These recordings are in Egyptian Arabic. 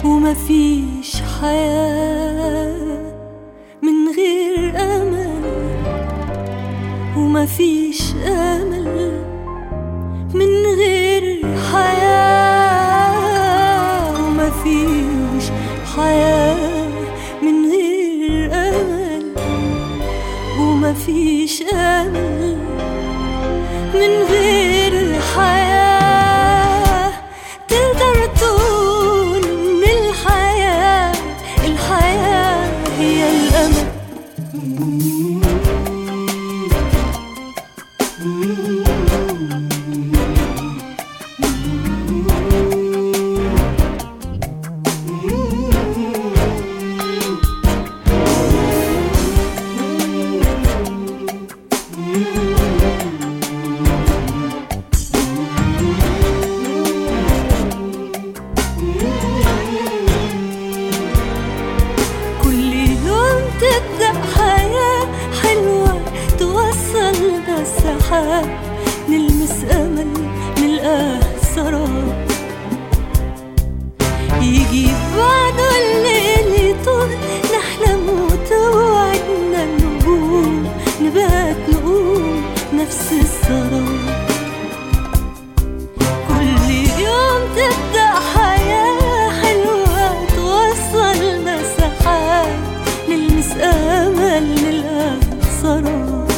ومفيش حياة من غير أمل ومفيش أمل من غير حياة ومفيش حياة من غير أمل ومفيش أمل من غير الحياة تقدر تقول إن الحياة الحياة هي الأمل كل يوم تبدأ حياة حلوة توصلنا السحاب نلمس أمل نلقاه سراب يجي بعده الليل يطول نحلم وتوعدنا النجوم نبات نقوم نفس السراب كل يوم تبدأ حياة حلوة توصلنا سحاب نلمس أمل نلقى سراب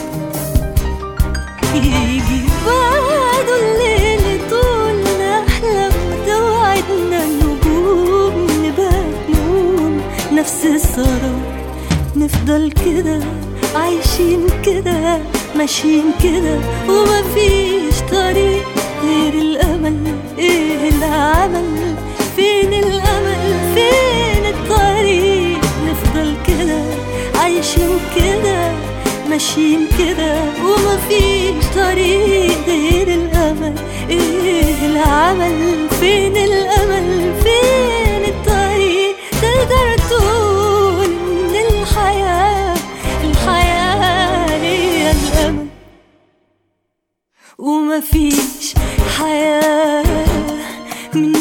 يجي بعده الليل طول نحلم توعدنا النجوم نبات نقوم نفس السراب نفضل كده عايشين كده ماشيين كده ومفيش طريق غير الأمل ايه العمل فين الأمل فين الطريق نفضل كده عايشين كده ماشيين كده ومفيش طريق غير الأمل ايه العمل فين الأمل فين الطريق تقدر تقول إن الحياة الحياة هي الأمل ومفيش حياة من